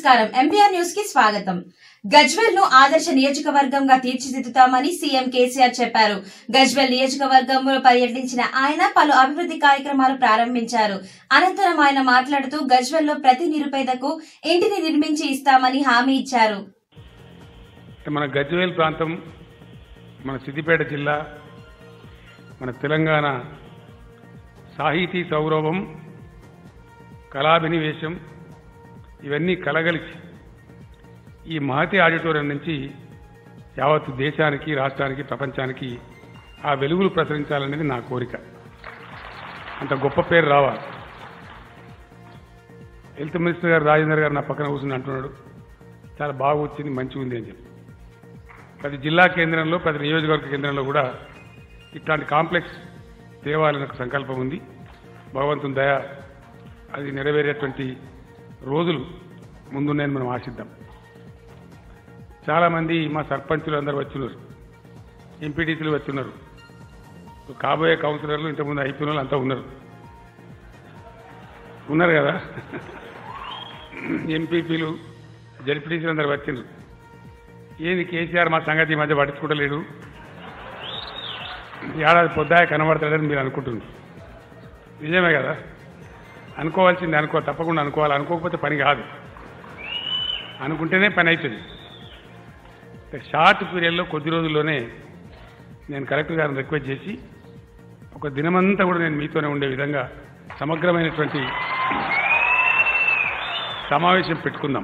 నమస్కారం MPR news కి స్వాగతం గజ్వెల్ ను ఆదర్శ నియోజకవర్గంగా తీర్చిదిద్దుతామని సీఎం కేసీఆర్ చెప్పారు గజ్వెల్ నియోజకవర్గంలో పర్యటించిన ఆయన పలు అభివృద్ధి కార్యక్రమాలు ప్రారంభించారు అనంతరం ఆయన మాట్లాడుతూ గజ్వెల్ లో ప్రతి నిరుపేదకు ఇంటిని నిర్మించి ఇస్తామని హామీ ఇచ్చారు మన గజ్వేల్ ప్రాంతం మన సిద్దిపేట జిల్లా మన తెలంగాణ సాహితీ సౌరభం కళాభినివేశం ఇవన్నీ కలగలిసి ఈ మహతి ఆడిటోరియం నుంచి యావత్ దేశానికి రాష్ట్రానికి ప్రపంచానికి ఆ వెలుగులు ప్రసరించాలనేది నా కోరిక అంత గొప్ప పేరు రావాలి హెల్త్ మినిస్టర్ గారు రాజేందర్ గారు నా పక్కన కూర్చుని అంటున్నాడు చాలా బాగా వచ్చింది మంచిగా ఉంది అని చెప్పి ప్రతి జిల్లా కేంద్రంలో ప్రతి నియోజకవర్గ కేంద్రంలో కూడా ఇట్లాంటి కాంప్లెక్స్ తేవాలని ఒక సంకల్పం ఉంది భగవంతుని దయ అది నెరవేరేటువంటి రోజులు ముందున్నాయని మనం ఆశిద్దాం చాలామంది మా సర్పంచులు అందరు వచ్చిన్నారు ఎంపీటీసీలు వచ్చిన్నారు కాబోయే కౌన్సిలర్లు ఇంతకుముందు అయిపోయిన వాళ్ళు అంతా ఉన్నారు ఉన్నారు కదా ఎంపీపీలు జడ్పీటీసీలు అందరు వచ్చిండ్రు ఏది కేసీఆర్ మా సంగతి ఈ మధ్య పట్టించుకోవట్లేడు ఏడాది పొద్దాయ కనబడతాడని మీరు అనుకుంటున్నారు నిజమే కదా అనుకోవాల్సింది అనుకో తప్పకుండా అనుకోవాలి అనుకోకపోతే పని కాదు అనుకుంటేనే పని అవుతుంది షార్ట్ పీరియడ్లో కొద్ది రోజుల్లోనే నేను కలెక్టర్ గారిని రిక్వెస్ట్ చేసి ఒక దినమంతా కూడా నేను మీతోనే ఉండే విధంగా సమగ్రమైనటువంటి సమావేశం పెట్టుకుందాం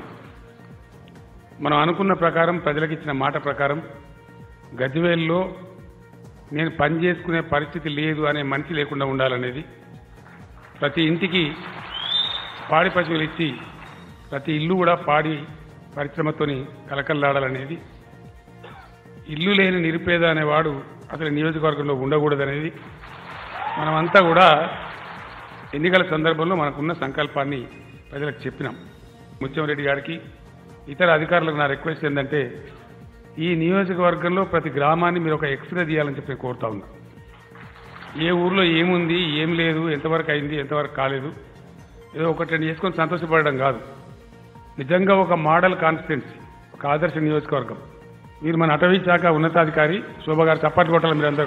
మనం అనుకున్న ప్రకారం ప్రజలకు ఇచ్చిన మాట ప్రకారం గజ్వేల్లో నేను పని చేసుకునే పరిస్థితి లేదు అనే మనిషి లేకుండా ఉండాలనేది ప్రతి ఇంటికి పాడి పశువులు ఇచ్చి ప్రతి ఇల్లు కూడా పాడి పరిశ్రమతోని కలకల్లాడాలనేది ఇల్లు లేని నిరుపేద అనేవాడు అసలు నియోజకవర్గంలో ఉండకూడదనేది మనమంతా కూడా ఎన్నికల సందర్భంలో మనకున్న సంకల్పాన్ని ప్రజలకు చెప్పినాం ముత్యంరెడ్డి గారికి ఇతర అధికారులకు నా రిక్వెస్ట్ ఏంటంటే ఈ నియోజకవర్గంలో ప్రతి గ్రామాన్ని మీరు ఒక ఎక్స్రే తీయాలని చెప్పి నేను కోరుతా ఉన్నా ఏ ఊర్లో ఏముంది ఏం లేదు ఎంతవరకు అయింది ఎంతవరకు కాలేదు ఏదో ఒకటి రెండు చేసుకొని సంతోషపడడం కాదు నిజంగా ఒక మోడల్ కాన్స్టిట్యున్సీ ఒక ఆదర్శ నియోజకవర్గం మీరు మన అటవీ శాఖ ఉన్నతాధికారి శోభ గారు చప్పట్లు కొట్టాలి మీరందరూ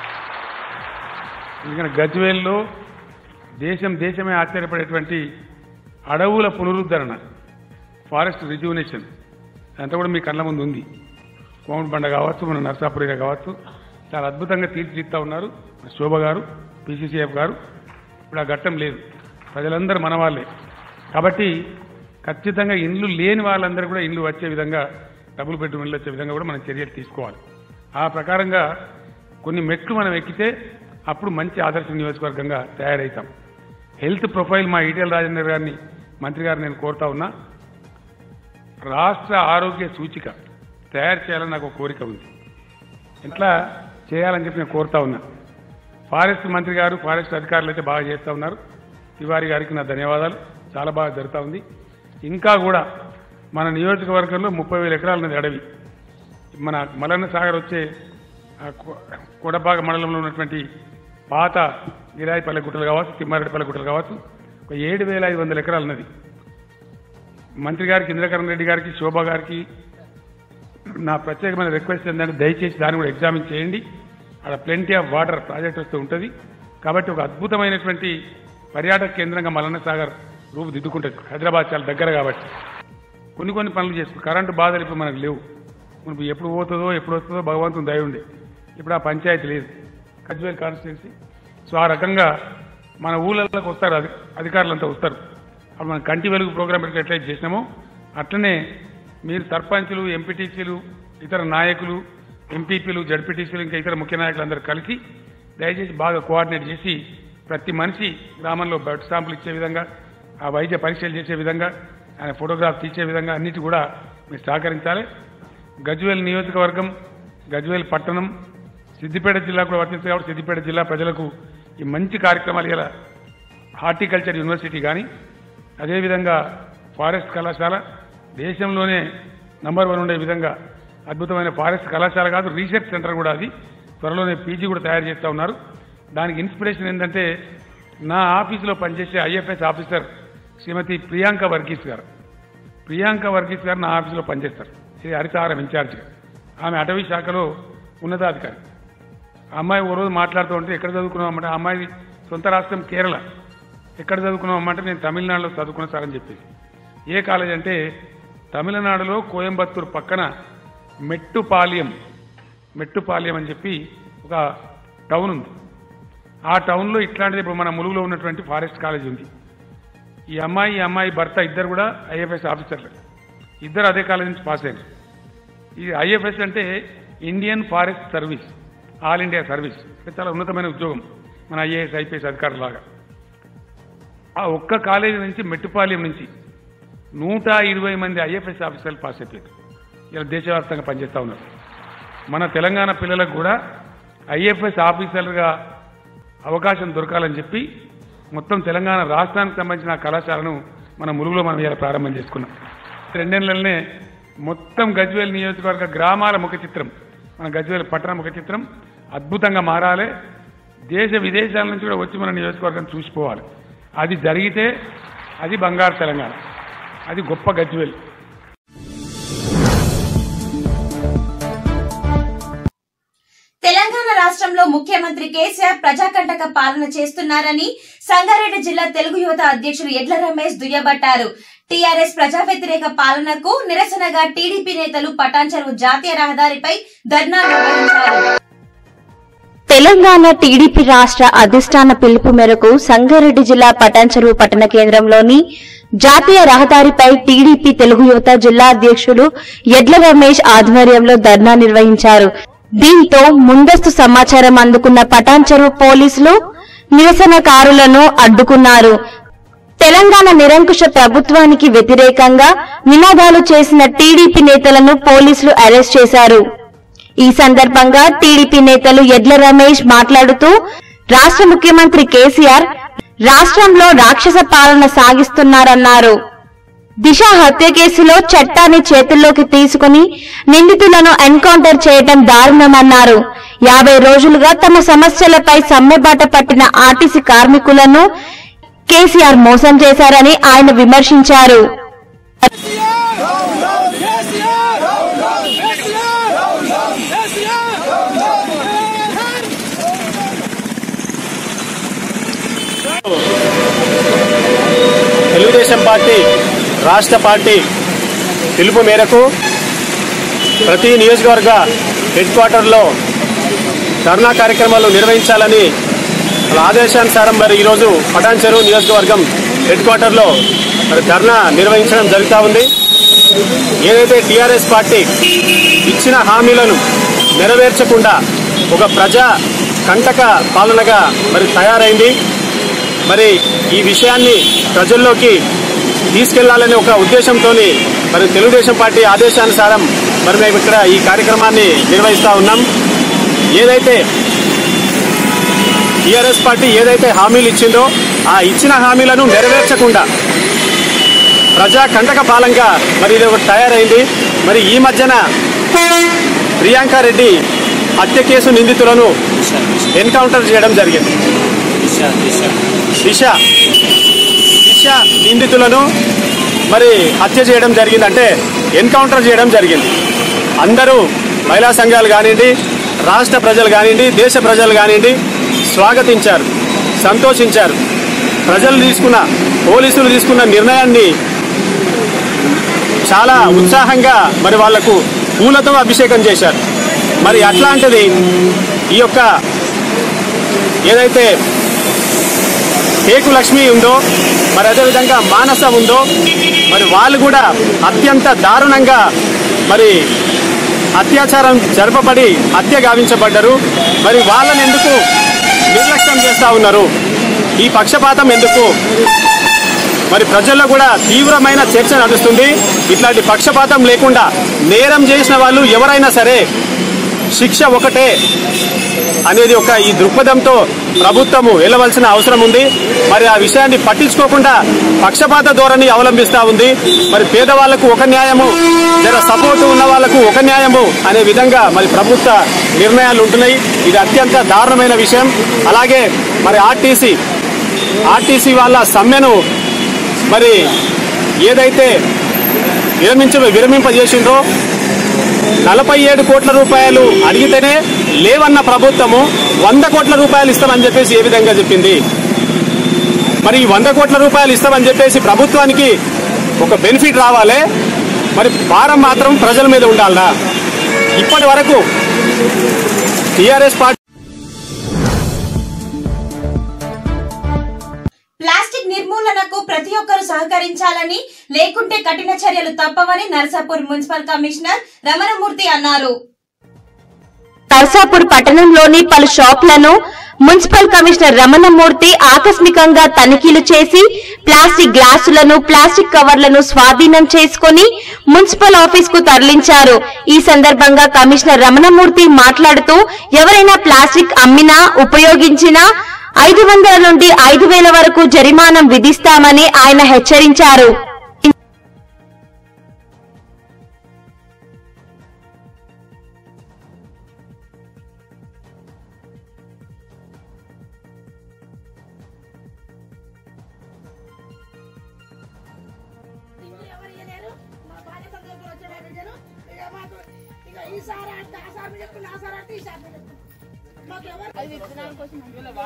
ఎందుకంటే గజ్వేల్లో దేశం దేశమే ఆశ్చర్యపడేటువంటి అడవుల పునరుద్ధరణ ఫారెస్ట్ రిజ్యూనేషన్ అంతా కూడా మీ కళ్ళ ముందు ఉంది కోమటి బండ కావచ్చు మన నర్సాపురిగా కావచ్చు చాలా అద్భుతంగా తీర్చిదిద్దుతా ఉన్నారు శోభ గారు పిసిసిఎఫ్ గారు ఇప్పుడు ఆ ఘట్టం లేదు ప్రజలందరూ మన వాళ్ళే కాబట్టి ఖచ్చితంగా ఇండ్లు లేని వాళ్ళందరూ కూడా ఇండ్లు వచ్చే విధంగా డబుల్ బెడ్రూమ్ ఇల్లు వచ్చే విధంగా కూడా మనం చర్యలు తీసుకోవాలి ఆ ప్రకారంగా కొన్ని మెట్లు మనం ఎక్కితే అప్పుడు మంచి ఆదర్శ నియోజకవర్గంగా తయారవుతాం హెల్త్ ప్రొఫైల్ మా ఈటెల రాజేందర్ గారిని మంత్రి గారు నేను కోరుతా ఉన్నా రాష్ట్ర ఆరోగ్య సూచిక తయారు చేయాలని నాకు ఒక కోరిక ఉంది ఎట్లా చేయాలని చెప్పి నేను కోరుతా ఉన్నా ఫారెస్ట్ మంత్రి గారు ఫారెస్ట్ అధికారులు అయితే బాగా చేస్తూ ఉన్నారు తివారి గారికి నా ధన్యవాదాలు చాలా బాగా జరుగుతూ ఉంది ఇంకా కూడా మన నియోజకవర్గంలో ముప్పై వేల ఎకరాలు ఉన్నది అడవి మన మలన్న సాగర్ వచ్చే ఆ కొ- కొడబాగ మండలంలో ఉన్నటువంటి పాత గిరాయిపల్లె గుట్టలు కావచ్చు తిమ్మారెడ్డిపల్లె గుట్టలు కావచ్చు ఒక ఏడు వేల ఐదు వందల ఎకరాలు ఉన్నది మంత్రి గారికి ఇంద్రకరణ్ రెడ్డి గారికి శోభ గారికి నా ప్రత్యేకమైన రిక్వెస్ట్ ఏంటంటే దయచేసి దాన్ని కూడా ఎగ్జామిన్ చేయండి అక్కడ ప్లెంటీ ఆఫ్ వాటర్ ప్రాజెక్ట్ వస్తూ ఉంటుంది కాబట్టి ఒక అద్భుతమైనటువంటి పర్యాటక కేంద్రంగా మలన్న సాగర్ రూపుదిద్దుకుంటుంది హైదరాబాద్ చాలా దగ్గర కాబట్టి కొన్ని కొన్ని పనులు చేసుకో కరెంటు బాధలు ఇప్పుడు మనకు లేవు మనకు ఎప్పుడు పోతుందో ఎప్పుడు వస్తుందో భగవంతుని దయ ఉండే ఇప్పుడు ఆ పంచాయతీ లేదు కజ్వేల్ కాన్స్టిట్యున్సీ సో ఆ రకంగా మన ఊళ్ళలోకి వస్తారు అధి అధికారులంతా వస్తారు అప్పుడు మనం కంటి వెలుగు ప్రోగ్రాం పెట్టి ఎట్లయితే చేసినామో అట్లనే మీరు సర్పంచులు ఎంపీటీసీలు ఇతర నాయకులు ఎంపీపీలు జడ్పీటీసీలు ఇంకా ఇతర ముఖ్య నాయకులు అందరూ కలిసి దయచేసి బాగా కోఆర్డినేట్ చేసి ప్రతి మనిషి గ్రామంలో బ్లడ్ శాంపుల్ ఇచ్చే విధంగా ఆ వైద్య పరీక్షలు చేసే విధంగా ఆయన ఫోటోగ్రాఫ్ తీసే విధంగా అన్నిటి కూడా మీరు సహకరించాలి గజ్వేల్ నియోజకవర్గం గజ్వేల్ పట్టణం సిద్దిపేట జిల్లా కూడా వర్తిస్తుంది కాబట్టి సిద్దిపేట జిల్లా ప్రజలకు ఈ మంచి కార్యక్రమాలు ఇలా హార్టికల్చర్ యూనివర్సిటీ కానీ అదేవిధంగా ఫారెస్ట్ కళాశాల దేశంలోనే నంబర్ వన్ ఉండే విధంగా అద్భుతమైన ఫారెస్ట్ కళాశాల కాదు రీసెర్చ్ సెంటర్ కూడా అది త్వరలోనే పీజీ కూడా తయారు చేస్తూ ఉన్నారు దానికి ఇన్స్పిరేషన్ ఏంటంటే నా ఆఫీసులో పనిచేసే ఐఎఫ్ఎస్ ఆఫీసర్ శ్రీమతి ప్రియాంక వర్గీస్ గారు ప్రియాంక వర్గీస్ గారు నా ఆఫీసులో పనిచేస్తారు ఇది హరితహారం ఇన్ఛార్జిగా ఆమె అటవీ శాఖలో ఉన్నతాధికారి ఆ అమ్మాయి ఓ రోజు మాట్లాడుతూ ఉంటే ఎక్కడ చదువుకున్నామంటే ఆ అమ్మాయి సొంత రాష్ట్రం కేరళ ఎక్కడ చదువుకున్నామంటే నేను తమిళనాడులో చదువుకున్నా సార్ అని చెప్పేసి ఏ కాలేజ్ అంటే తమిళనాడులో కోయంబత్తూరు పక్కన మెట్టుపాలెం మెట్టుపాలెం అని చెప్పి ఒక టౌన్ ఉంది ఆ టౌన్లో ఇట్లాంటిది ఇప్పుడు మన ములుగులో ఉన్నటువంటి ఫారెస్ట్ కాలేజ్ ఉంది ఈ అమ్మాయి ఈ అమ్మాయి భర్త ఇద్దరు కూడా ఐఎఫ్ఎస్ ఆఫీసర్లు ఇద్దరు అదే కాలేజ్ నుంచి పాస్ అయ్యారు ఈ ఐఎఫ్ఎస్ అంటే Indian forest service all India service అంటే చాలా ఉన్నతమైన ఉద్యోగం మన ఐఏఎస్ ఐపీఎస్ అధికారులాగా ఆ ఒక్క కాలేజీ నుంచి మెట్టుపాలెం నుంచి నూట ఇరవై మంది ఐఎఫ్ఎస్ ఆఫీసర్లు పాస్ అయిపోయారు ఇలా దేశవ్యాప్తంగా పనిచేస్తూ ఉన్నారు మన తెలంగాణ పిల్లలకు కూడా ఐఎఫ్ఎస్ ఆఫీసర్గా అవకాశం దొరకాలని చెప్పి మొత్తం తెలంగాణ రాష్ట్రానికి సంబంధించిన ఆ కళాశాలను మన ములుగులో మనం ఇలా ప్రారంభం చేసుకున్నాం రెండేళ్లనే మొత్తం గజ్వేల్ నియోజకవర్గ గ్రామాల ముఖ చిత్రం మన గజ్వేల్ పట్టణ ముఖ చిత్రం అద్భుతంగా మారాలి దేశ విదేశాల నుంచి కూడా వచ్చి మన నియోజకవర్గం చూసిపోవాలి అది జరిగితే అది బంగారు తెలంగాణ అది గొప్ప గజ్వేల్ తెలంగాణ రాష్ట్రంలో ముఖ్యమంత్రి కేసీఆర్ ప్రజాకంటక పాలన చేస్తున్నారని సంగారెడ్డి జిల్లా తెలుగు యువత అధ్యక్షుడు ఎడ్ల రమేష్ దుయ్యబట్టారు టీఆర్ఎస్ ప్రజా వ్యతిరేక పాలనకు నిరసనగా టీడీపీ నేతలు పటాన్చెరువు జాతీయ రహదారిపై ధర్నా నిర్వహించారు తెలంగాణ టీడీపీ రాష్ట్ర అధిష్టాన పిలుపు మేరకు సంగారెడ్డి జిల్లా పటాన్చెరువు పట్టణ కేంద్రంలోని జాతీయ రహదారిపై టీడీపీ తెలుగు యువత జిల్లా అధ్యక్షులు ఎడ్ల రమేష్ ఆధ్వర్యంలో ధర్నా నిర్వహించారు దీంతో ముందస్తు సమాచారం అందుకున్న పటాన్చెరువు పోలీసులు నిరసనకారులను అడ్డుకున్నారు తెలంగాణ నిరంకుశ ప్రభుత్వానికి వ్యతిరేకంగా నినాదాలు చేసిన టీడీపీ నేతలను పోలీసులు అరెస్ట్ చేశారు ఈ సందర్భంగా టీడీపీ నేతలు ఎడ్ల రమేష్ మాట్లాడుతూ రాష్ట్ర ముఖ్యమంత్రి కేసీఆర్ రాష్ట్రంలో రాక్షస పాలన సాగిస్తున్నారన్నారు దిశ హత్య కేసులో చట్టాన్ని చేతుల్లోకి తీసుకుని నిందితులను ఎన్కౌంటర్ చేయడం దారుణమన్నారు యాభై రోజులుగా తమ సమస్యలపై సమ్మెబాట పట్టిన ఆర్టీసీ కార్మికులను కేసీఆర్ మోసం చేశారని ఆయన విమర్శించారు తెలుగుదేశం పార్టీ రాష్ట్ర పార్టీ పిలుపు మేరకు ప్రతి నియోజకవర్గ హెడ్ క్వార్టర్లో ధర్నా కార్యక్రమాలు నిర్వహించాలని వాళ్ళ ఆదేశానుసారం మరి ఈరోజు పటాన్ చెరువు నియోజకవర్గం హెడ్ క్వార్టర్లో మరి ధర్నా నిర్వహించడం జరుగుతూ ఉంది ఏదైతే టీఆర్ఎస్ పార్టీ ఇచ్చిన హామీలను నెరవేర్చకుండా ఒక ప్రజా కంటక పాలనగా మరి తయారైంది మరి ఈ విషయాన్ని ప్రజల్లోకి తీసుకెళ్లాలనే ఒక ఉద్దేశంతో మరి తెలుగుదేశం పార్టీ ఆదేశానుసారం మరి మేము ఇక్కడ ఈ కార్యక్రమాన్ని నిర్వహిస్తా ఉన్నాం ఏదైతే టీఆర్ఎస్ పార్టీ ఏదైతే హామీలు ఇచ్చిందో ఆ ఇచ్చిన హామీలను నెరవేర్చకుండా ప్రజా కంటక పాలంగా మరి ఇది ఒకటి తయారైంది మరి ఈ మధ్యన ప్రియాంక రెడ్డి హత్య కేసు నిందితులను ఎన్కౌంటర్ చేయడం జరిగింది దిశ దిశ నిందితులను మరి హత్య చేయడం జరిగింది అంటే ఎన్కౌంటర్ చేయడం జరిగింది అందరూ మహిళా సంఘాలు కానివ్వండి రాష్ట్ర ప్రజలు కానివ్వండి దేశ ప్రజలు కానివ్వండి స్వాగతించారు సంతోషించారు ప్రజలు తీసుకున్న పోలీసులు తీసుకున్న నిర్ణయాన్ని చాలా ఉత్సాహంగా మరి వాళ్లకు పూలతో అభిషేకం చేశారు మరి అట్లాంటిది ఈ యొక్క ఏదైతే టేకు లక్ష్మి ఉందో మరి అదేవిధంగా మానస ఉందో మరి వాళ్ళు కూడా అత్యంత దారుణంగా మరి అత్యాచారం జరపబడి హత్య గావించబడ్డారు మరి వాళ్ళని ఎందుకు నిర్లక్ష్యం చేస్తా ఉన్నారు ఈ పక్షపాతం ఎందుకు మరి ప్రజల్లో కూడా తీవ్రమైన చర్చ నడుస్తుంది ఇట్లాంటి పక్షపాతం లేకుండా నేరం చేసిన వాళ్ళు ఎవరైనా సరే శిక్ష ఒకటే అనేది ఒక ఈ దృక్పథంతో ప్రభుత్వము వెళ్ళవలసిన అవసరం ఉంది మరి ఆ విషయాన్ని పట్టించుకోకుండా పక్షపాత ధోరణి అవలంబిస్తా ఉంది మరి పేదవాళ్లకు ఒక న్యాయము జర సపోర్టు ఉన్న వాళ్లకు ఒక న్యాయము అనే విధంగా మరి ప్రభుత్వ నిర్ణయాలు ఉంటున్నాయి ఇది అత్యంత దారుణమైన విషయం అలాగే మరి ఆర్టీసీ ఆర్టీసీ వాళ్ళ సమ్మెను మరి ఏదైతే విరమించ విరమింపజేసిండ్రో నలభై ఏడు కోట్ల రూపాయలు అడిగితేనే లేవన్న ప్రభుత్వము వంద కోట్ల రూపాయలు ఇస్తామని చెప్పేసి ఏ విధంగా చెప్పింది మరి ఈ వంద కోట్ల రూపాయలు ఇస్తామని చెప్పేసి ప్రభుత్వానికి ఒక బెనిఫిట్ రావాలి మరి భారం మాత్రం ప్రజల మీద ఉండాలా ఇప్పటి వరకు టీఆర్ఎస్ పార్టీ ప్లాస్టిక్ నిర్మూలనకు ప్రతి ఒక్కరూ సహకరించాలని లేకుంటే కఠిన చర్యలు తప్పవని నరసాపూర్ మున్సిపల్ కమిషనర్ రమణమూర్తి అన్నారు నర్సాపూర్ పట్టణంలోని పలు షాపులను మున్సిపల్ కమిషనర్ రమణమూర్తి ఆకస్మికంగా తనిఖీలు చేసి ప్లాస్టిక్ గ్లాసులను ప్లాస్టిక్ కవర్లను స్వాధీనం చేసుకుని మున్సిపల్ ఆఫీస్ కు తరలించారు ఈ సందర్భంగా కమిషనర్ రమణమూర్తి మాట్లాడుతూ ఎవరైనా ప్లాస్టిక్ అమ్మినా ఉపయోగించినా ఐదు వందల నుండి ఐదు వేల వరకు జరిమానం విధిస్తామని ఆయన హెచ్చరించారు ఎవరు ఇయ్యలేరు మా బాధ్యత దగ్గర వచ్చాడు బిడ్డను ఇక మాకు ఇక ఈ సార్ అంటే ఆ సార్ మీద చెప్తున్నా ఆ సార్ అంటే ఈ సార్ మీద చెప్తున్నా. మాకు ఎవరు అది విత్తనాల కోసం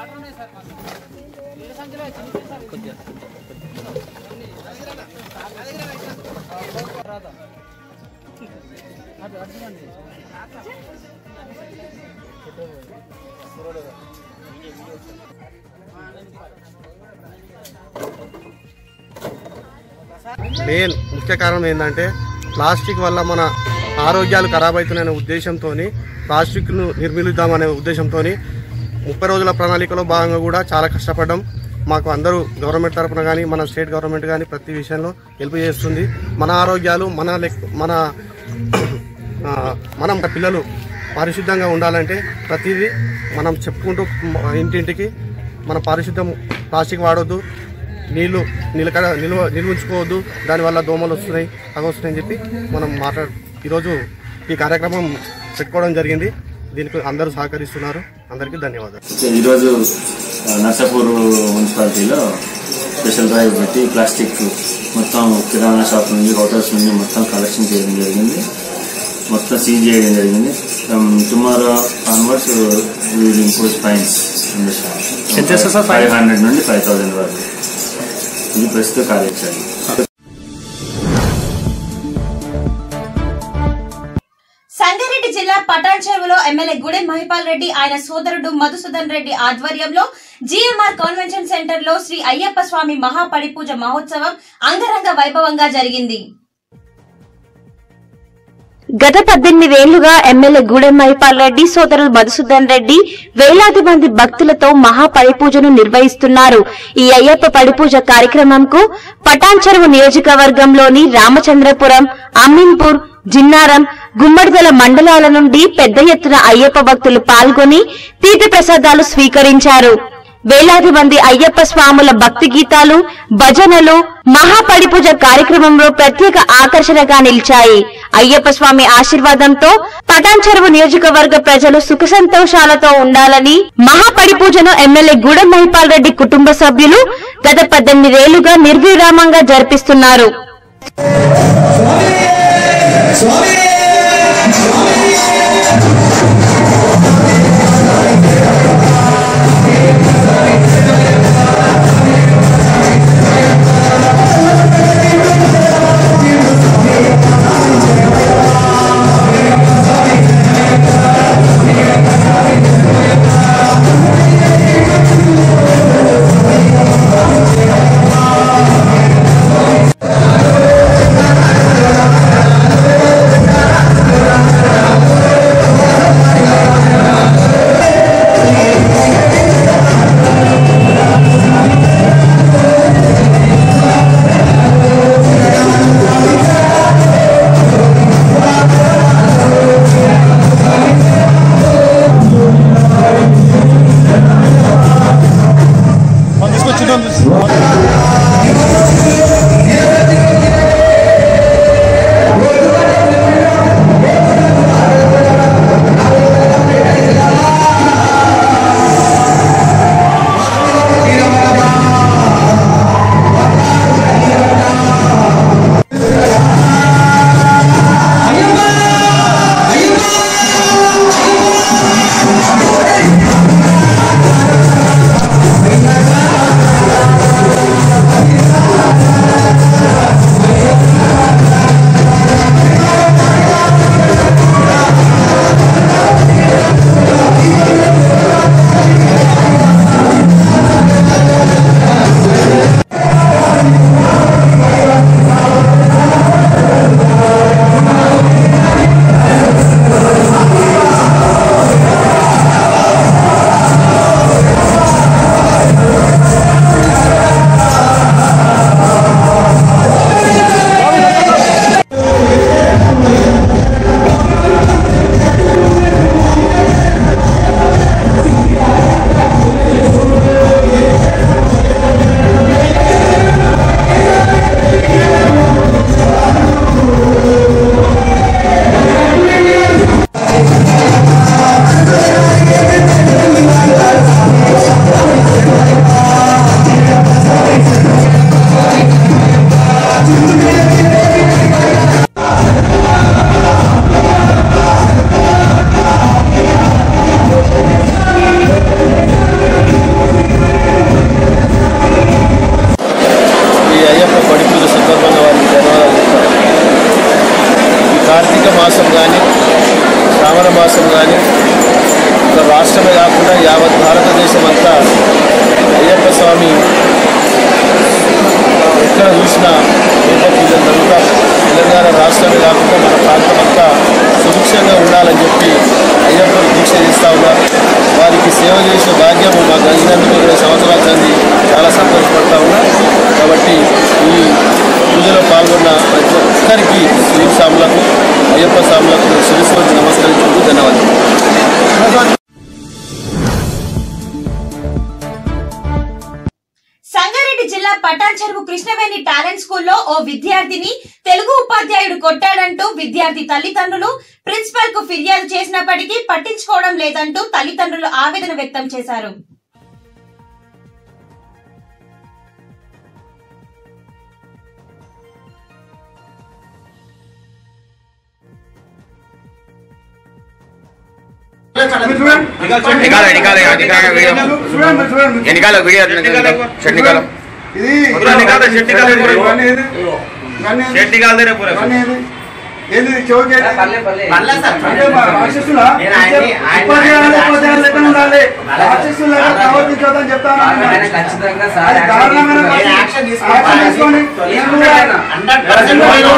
మెయిన్ ముఖ్య కారణం ఏంటంటే ప్లాస్టిక్ వల్ల మన ఆరోగ్యాలు ఖరాబ్ అవుతున్నాయనే ఉద్దేశంతో ప్లాస్టిక్ను నిర్మిలుద్దామనే ఉద్దేశంతో ముప్పై రోజుల ప్రణాళికలో భాగంగా కూడా చాలా కష్టపడ్డాం మాకు అందరూ గవర్నమెంట్ తరపున కానీ మన స్టేట్ గవర్నమెంట్ కానీ ప్రతి విషయంలో హెల్ప్ చేస్తుంది మన ఆరోగ్యాలు మన లెక్ మన ఆ, మనం పిల్లలు పరిశుద్ధంగా ఉండాలంటే ప్రతిదీ మనం చెప్పుకుంటూ మ- ఇంటింటికి మన పారిశుద్ధం ప్లాస్టిక్ వాడొద్దు నీళ్లు నిలకడ నిల్వ నిల్వ ఉంచుకోవద్దు దానివల్ల దోమలు వస్తున్నాయి అవి వస్తున్నాయని చెప్పి మనం మాట్లాడు ఈరోజు ఈ కార్యక్రమం పెట్టుకోవడం జరిగింది దీనికి అందరూ సహకరిస్తున్నారు అందరికీ ధన్యవాదాలు ఈరోజు ఆ, నర్సాపూర్ మున్సిపాలిటీలో స్పెషల్ డ్రైవ్ పెట్టి ప్లాస్టిక్ మొత్తం కిరాణా షాప్ నుండి హోటల్స్ నుండి మొత్తం కలెక్షన్ చేయడం జరిగింది మొత్తం సీజ్ చేయడం జరిగింది tomorrow onwards will impose fines ఎంత చేస్తారు సార్ ఫైవ్ fines? హండ్రెడ్ నుండి ఫైవ్ థౌసండ్ వరకు ఇది ప్రస్తుత కార్యాచరణ సంగారెడ్డి జిల్లా పటాన్ చెరువులో ఎమ్మెల్యే గుడెం మహిపాల్ రెడ్డి ఆయన సోదరుడు మధుసూదన్ రెడ్డి ఆధ్వర్యంలో జీఎంఆర్ కన్వెన్షన్ సెంటర్ లో శ్రీ అయ్యప్ప స్వామి మహాపడి పూజ మహోత్సవం అంగరంగ వైభవంగా జరిగింది గత పద్దెనిమిదేళ్లుగా ఎమ్మెల్యే గూడెం మహిపాల్ రెడ్డి సోదరులు మధుసూదన్ రెడ్డి వేలాది మంది భక్తులతో మహాపడిపూజను నిర్వహిస్తున్నారు ఈ అయ్యప్ప పడిపూజ కార్యక్రమంకు పటాన్ చెరువు నియోజకవర్గంలోని రామచంద్రపురం అమీన్పూర్ జిన్నారం గుమ్మడిదల మండలాల నుండి పెద్ద ఎత్తున అయ్యప్ప భక్తులు పాల్గొని తీర్థ ప్రసాదాలు స్వీకరించారు వేలాది మంది అయ్యప్ప స్వాముల భక్తి గీతాలు భజనలు మహాపడిపూజ కార్యక్రమంలో ప్రత్యేక ఆకర్షణగా నిలిచాయి అయ్యప్ప స్వామి ఆశీర్వాదంతో పటాన్ చెరువు నియోజకవర్గ ప్రజలు సుఖ సంతోషాలతో ఉండాలని మహాపడిపూజను ఎమ్మెల్యే గూడెం మహిపాల్ రెడ్డి కుటుంబ సభ్యులు గత పద్దెనిమిదేళ్లుగా నిర్విరామంగా జరిపిస్తున్నారు చేసిన భాగ్యం మాకు కలిగినందుకు ఇరవై సంవత్సరాల సంది చాలా సంతోషపడతా ఉన్నా కాబట్టి ఈ పూజలో పాల్గొన్న ప్రతి ఒక్కరికి శ్రీ స్వాములకు అయ్యప్ప స్వాములకు శిరస్సు నమస్కరించుకుంటూ ధన్యవాదాలు సంగారెడ్డి జిల్లా పటాన్ చెరువు కృష్ణవేణి టాలెంట్ స్కూల్లో ఓ విద్యార్థిని తెలుగు ఉపాధ్యాయుడు కొట్టాడంటూ విద్యార్థి తల్లిదండ్రులు ప్రిన్సిపల్ కు ఫిర్యాదు చేసినప్పటికీ పట్టించుకోవడం లేదంటూ తల్లిదండ్రులు ఆవేదన వ్యక్తం చేశారు ఎన్నికాల వీడియో షెట్నికాలం ఏంది చౌక్ ఏంది? అంటే మా రాక్షసులా? ఉపాధ్యాయులు ఉపాధ్యాయులు లెక్కన ఉండాలి. రాక్షసులు లెక్క ప్రవర్తించొద్దని చెప్తాను అది దారుణమైన పని. యాక్షన్ తీసుకోండి. నేను కూడా స్కూల్లో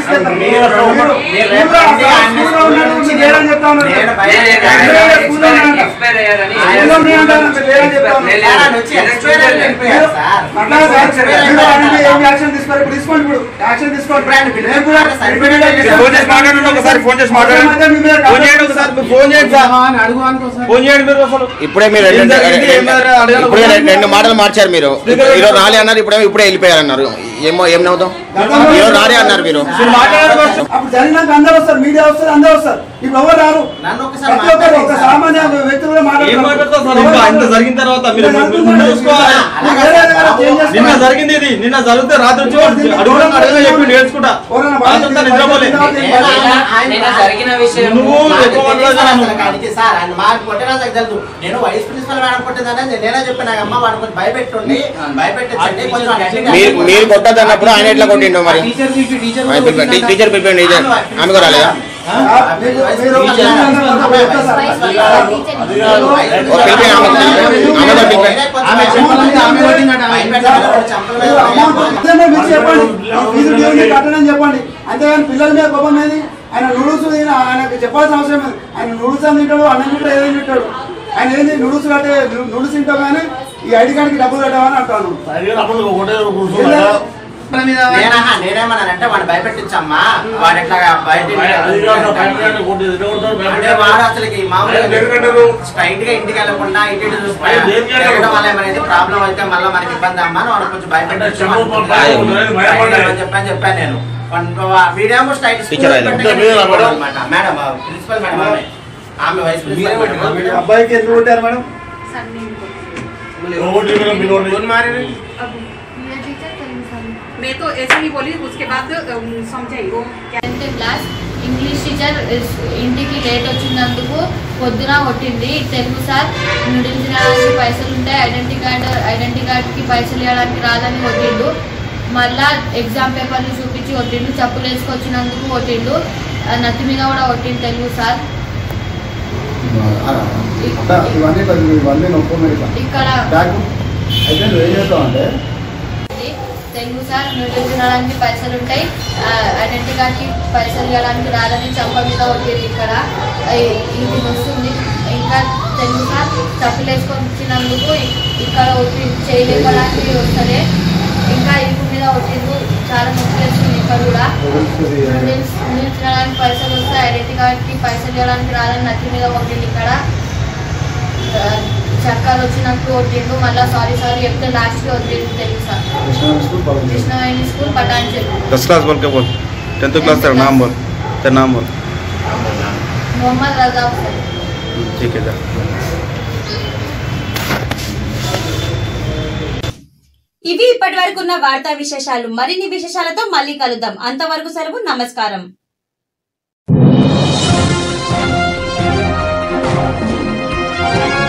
ఆ స్కూల్లో ఉన్నట్టు మీరు లేరని చెప్తాను. లేరు, స్కూల్లో ఉన్నారంట. స్కూల్లో మీ అంటారు, మీరు లేరని చెప్తాను. మీరు- అట్లా సార్, మీరు ఆయనపై ఏం యాక్షన్ తీసుకోరు ఇప్పుడు తీసుకోండి ఇప్పుడు యాక్షన్ తీసుకోండి నేను కూడా ఫోన్ చేసి మాట్లాడండి ఒకసారి ఫోన్ చేసి మాట్లాడండి ఫోన్ చేయండి ఒకసారి మీరు ఫోన్ చేయండి సార్ ఫోన్ చేయండి మీరు అసలు ఇప్పుడే మీరు రెండు- ఏం జరిగింది? ఏం అడగాలి? ఇప్పుడే రెండు- రెండు మాటలు మార్చారు మీరు ఈరోజు రాలే అన్నారు ఇప్పుడే ఇప్పుడే వెళ్ళిపోయారు అన్నారు ఏమో ఏం నవ్వుతాం ఈరోజు రాలే అన్నారు మీరు అప్పుడు జరిగినాక అందరూ వస్తారు మీడియా వస్తారు అందరూ వస్తారు ఇప్పుడు ఎవరు రారు ప్రతి ఒక్కరు ఒక సామాన్య వ్యక్తులు కూడా ఏం మాట్లాడతావు సార్ ఇంకా ఇంత జరిగిన తర్వాత మీరు మీరు ముందు చూసుకోవాలి నిన్న జరిగింది ఇది నిన్న జరిగితే రాత్రి వచ్చి అడుగుడం అడగగా చెప్పి నేర్చుకుంటా రాత్రంతా నిద్రపోలే జరిగిన విషయం నువ్వు ఎక్కువ మాట్లాడుతున్నావు సార్ ఆయన మాకు కొట్టినా నాకు తెలుసు నేను వైస్ ప్రిన్సిపల్ మేడం కొట్టిందని నేనే చెప్పిన అమ్మ వాడు కొంచెం భయపెట్టుండి భయపెట్టించండి కొంచెం వాడిని అట్లా మీరు మీరు కొట్టద్దు అన్నప్పుడు ఆయన ఎట్లా కొట్టిండు మరి టీచర్ పిలిపి- టీచర్ ఆయన పిలిపి- టీ- టీచర్ పిలిపి టీచర్ ఆమె కూడా రాలేదా ఓ పిలిపి ఆమె ఆమె కూడా పిలిపి అదే మీరు చెప్పండి ఫీజు డ్యూని కట్టనని చెప్పండి అంతేగాని పిల్లల మీద కోపం ఏది ఆయన నూడుల్స్ తిన ఆయనకు చెప్పాల్సిన అవసరం లేదు ఆయన నూడుల్స్ అని తింటాడు అన్నం తింటాడు ఏదైనా తింటాడు ఆయన ఏంది నూడుల్స్ కట్టే నూడుల్స్ తింటావు కానీ ఈ ఐడి కార్డుకి డబ్బులు కట్టామని అంటాను నేనహా, నేనేమన్నానంటే వాడు భయపెట్టించమ్మా వాడు ఎట్లా బయట అంటే వాడు అసలుకి మామూలుగా స్ట్రైట్ గా ఇంటికి వెళ్ళకుండా ఇంటి ఇటు చూసి తిరగడం వల్ల ఏమైనా ప్రాబ్లం అయితే మళ్ళీ మనకి ఇబ్బంది అమ్మా అని వాడు కొంచెం భయపెట్టించమని చెప్పని చెప్పాను నేను వీడేమో స్ట్రైట్ Teacher ఆయన. అనమాట మేడం ప్రిన్సిపల్ మేడం ఆమె ఆమె వైస్ ప్రిన్సిపల్ అబ్బాయికి ఎందుకు కొట్టారు మేడం मैं तो ऐसे ही बोली उसके बाद अम, समझाई वो क्या టెన్త్ క్లాస్ ఇంగ్లీష్ టీచర్ ఇస్- ఇంటికి లేట్ వచ్చినందుకు పొద్దున కొట్టింది తెలుగు సార్ నూడిల్స్ తినడానికి పైసలు ఉంటాయి ఐడెంటిటీ కార్డు ఐడెంటిటీ కార్డుకి పైసలు ఇవ్వడానికి రాదని కొట్టిండు మళ్ళా ఎగ్జామ్ పేపర్లు చూపించి కొట్టిండు చెప్పులు వేసుకొచ్చినందుకు కొట్టిండు ఆ నత్తి మీద కూడా కొట్టిండు తెలుగు సార్ ఇవన్నీ ఇవన్నీ నొప్పి ఇక్కడ బ్యాగ్ అయితే నువ్వు ఏం చేస్తావు అంటే ఉంది. తెలుగు సార్ నూడిల్స్ తినడానికి పైసలు ఉంటాయి ఆ, ఐడెంటిటీ కార్డ్కి పైసలు ఇవ్వడానికి రాదని చంప మీద కొట్టింది ఇక్కడ ఐ- ఇది వస్తుంది ఇంకా తెలుగు సార్ చప్పులు వేసుకొని వచ్చినందుకు ఇ- ఇక్కడ ఒకటి చేయలేకపోవడానికి వస్తుంది ఇంకా ఇరుకు మీద కొట్టిండు చాలా నొప్పి వేస్తుంది ఇక్కడ కూడా నూడిల్స్ నూడిల్స్ తినడానికి పైసలు వస్తాయి ఐడెంటిటీ కార్డ్కి పైసలు ఇవ్వడానికి రాదని నచ్చి మీద కొట్టిండు ఇక్కడ ఆ, చక్కలు వచ్చినట్టు కొట్టిండు మళ్ళీ సారీ సారీ చెప్తే లాస్ట్కి వదిలిండు తెలుగు సార్ कृष्णवाहिनी स्कूल पटानचेरू दस क्लास बोल के बोल टेंथ क्लास तेरा नाम बोल तेरा नाम बोल मोहम्मद रजा हुसैन ठीक है जा ఇవి ఇప్పటి వరకు ఉన్న వార్తా విశేషాలు మరిన్ని విశేషాలతో మళ్ళీ కలుద్దాం అంతవరకు సెలవు నమస్కారం Thank you.